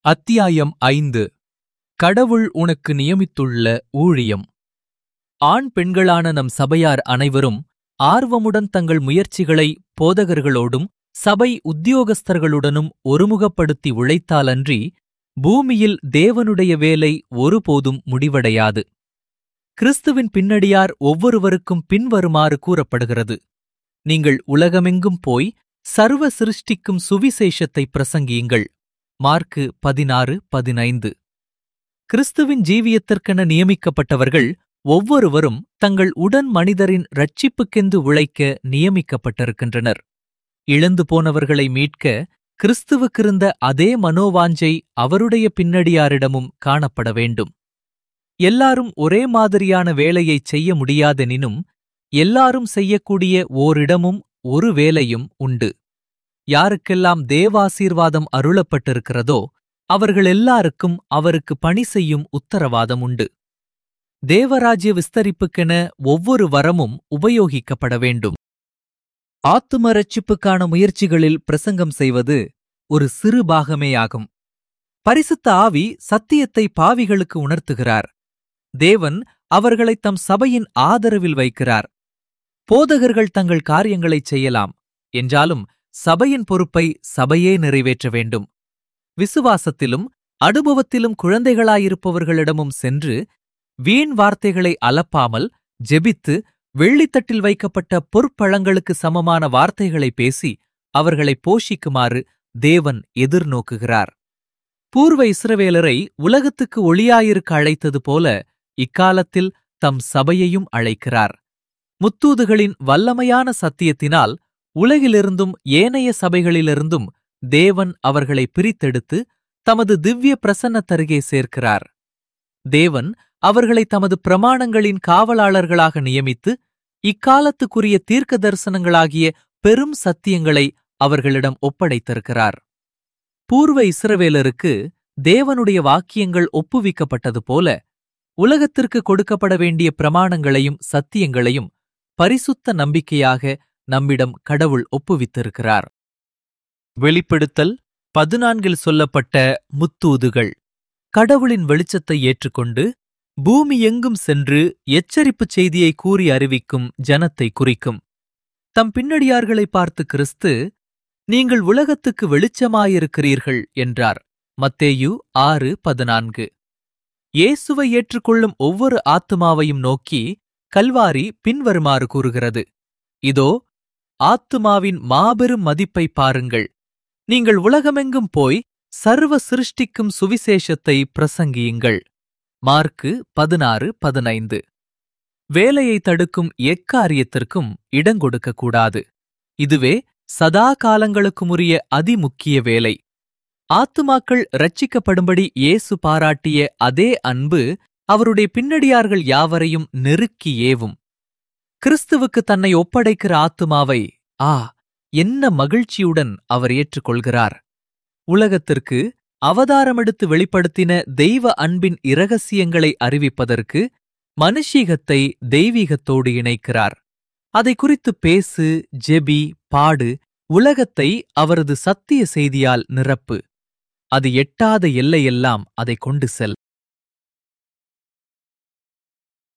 அத்தியாயம் ஐந்து கடவுள் உனக்கு நியமித்துள்ள ஊழியம் ஆண் பெண்களான நம் சபையார் அனைவரும் ஆர்வமுடன் தங்கள் முயற்சிகளை போதகர்களோடும் சபை உத்தியோகஸ்தர்களுடனும் ஒருமுகப்படுத்தி உழைத்தாலன்றி பூமியில் தேவனுடைய வேலை ஒருபோதும் முடிவடையாது கிறிஸ்துவின் பின்னடியார் ஒவ்வொருவருக்கும் பின்வருமாறு கூறப்படுகிறது நீங்கள் உலகமெங்கும் போய் சர்வ சிருஷ்டிக்கும் சுவிசேஷத்தை பிரசங்கியுங்கள் மார்க்கு பதினாறு பதினைந்து கிறிஸ்துவின் ஜீவியத்திற்கென நியமிக்கப்பட்டவர்கள் ஒவ்வொருவரும் தங்கள் உடன் மனிதரின் ரட்சிப்புக்கென்று உழைக்க நியமிக்கப்பட்டிருக்கின்றனர் இழந்து போனவர்களை மீட்க கிறிஸ்துவுக்கிருந்த அதே மனோவாஞ்சை அவருடைய பின்னடியாரிடமும் காணப்பட வேண்டும் எல்லாரும் ஒரே மாதிரியான வேலையைச் செய்ய முடியாதெனினும் எல்லாரும் செய்யக்கூடிய ஓரிடமும் ஒரு வேலையும் உண்டு யாருக்கெல்லாம் தேவாசீர்வாதம் அருளப்பட்டிருக்கிறதோ அவர்கள் எல்லாருக்கும் அவருக்கு பணி செய்யும் உத்தரவாதம் உண்டு தேவராஜ்ய விஸ்தரிப்புக்கென ஒவ்வொரு வரமும் உபயோகிக்கப்பட வேண்டும் ஆத்தும ரட்சிப்புக்கான முயற்சிகளில் பிரசங்கம் செய்வது ஒரு சிறு பாகமேயாகும் பரிசுத்த ஆவி சத்தியத்தை பாவிகளுக்கு உணர்த்துகிறார் தேவன் அவர்களை தம் சபையின் ஆதரவில் வைக்கிறார் போதகர்கள் தங்கள் காரியங்களைச் செய்யலாம் என்றாலும் சபையின் பொறுப்பை சபையே நிறைவேற்ற வேண்டும் விசுவாசத்திலும் அனுபவத்திலும் குழந்தைகளாயிருப்பவர்களிடமும் சென்று வீண் வார்த்தைகளை அலப்பாமல் ஜெபித்து வெள்ளித்தட்டில் வைக்கப்பட்ட பொற்பழங்களுக்கு சமமான வார்த்தைகளை பேசி அவர்களை போஷிக்குமாறு தேவன் எதிர்நோக்குகிறார் பூர்வ இஸ்ரவேலரை உலகத்துக்கு ஒளியாயிருக்க அழைத்தது போல இக்காலத்தில் தம் சபையையும் அழைக்கிறார் முத்தூதுகளின் வல்லமையான சத்தியத்தினால் உலகிலிருந்தும் ஏனைய சபைகளிலிருந்தும் தேவன் அவர்களை பிரித்தெடுத்து தமது திவ்ய பிரசன்னத்தருகே சேர்க்கிறார் தேவன் அவர்களை தமது பிரமாணங்களின் காவலாளர்களாக நியமித்து இக்காலத்துக்குரிய தீர்க்க தரிசனங்களாகிய பெரும் சத்தியங்களை அவர்களிடம் ஒப்படைத்திருக்கிறார் பூர்வ இஸ்ரவேலருக்கு தேவனுடைய வாக்கியங்கள் ஒப்புவிக்கப்பட்டது போல உலகத்திற்கு கொடுக்கப்பட வேண்டிய பிரமாணங்களையும் சத்தியங்களையும் பரிசுத்த நம்பிக்கையாக நம்மிடம் கடவுள் ஒப்புவித்திருக்கிறார் வெளிப்படுத்தல் பதினான்கில் சொல்லப்பட்ட முத்தூதுகள் கடவுளின் வெளிச்சத்தை ஏற்றுக்கொண்டு பூமி எங்கும் சென்று எச்சரிப்புச் செய்தியை கூறி அறிவிக்கும் ஜனத்தை குறிக்கும் தம் பின்னடியார்களை பார்த்து கிறிஸ்து நீங்கள் உலகத்துக்கு வெளிச்சமாயிருக்கிறீர்கள் என்றார் மத்தேயு ஆறு பதினான்கு இயேசுவை ஏற்றுக்கொள்ளும் ஒவ்வொரு ஆத்துமாவையும் நோக்கி கல்வாரி பின்வருமாறு கூறுகிறது இதோ ஆத்துமாவின் மாபெரும் மதிப்பை பாருங்கள் நீங்கள் உலகமெங்கும் போய் சர்வ சிருஷ்டிக்கும் சுவிசேஷத்தை பிரசங்கியுங்கள் மார்க்கு பதினாறு பதினைந்து வேலையை தடுக்கும் எக்காரியத்திற்கும் இடங்கொடுக்கக்கூடாது இதுவே சதா காலங்களுக்குமுரிய அதிமுக்கிய வேலை ஆத்துமாக்கள் ரட்சிக்கப்படும்படி இயேசு பாராட்டிய அதே அன்பு அவருடைய பின்னடியார்கள் யாவரையும் நெருக்கி ஏவும் கிறிஸ்துவுக்கு தன்னை ஒப்படைக்கிற ஆத்துமாவை ஆ என்ன மகிழ்ச்சியுடன் அவர் ஏற்றுக்கொள்கிறார் உலகத்திற்கு அவதாரமெடுத்து வெளிப்படுத்தின தெய்வ அன்பின் இரகசியங்களை அறிவிப்பதற்கு மனுஷீகத்தை தெய்வீகத்தோடு இணைக்கிறார் அதை குறித்து பேசு ஜெபி பாடு உலகத்தை அவரது சத்திய செய்தியால் நிரப்பு அது எட்டாத எல்லையெல்லாம் அதை கொண்டு செல்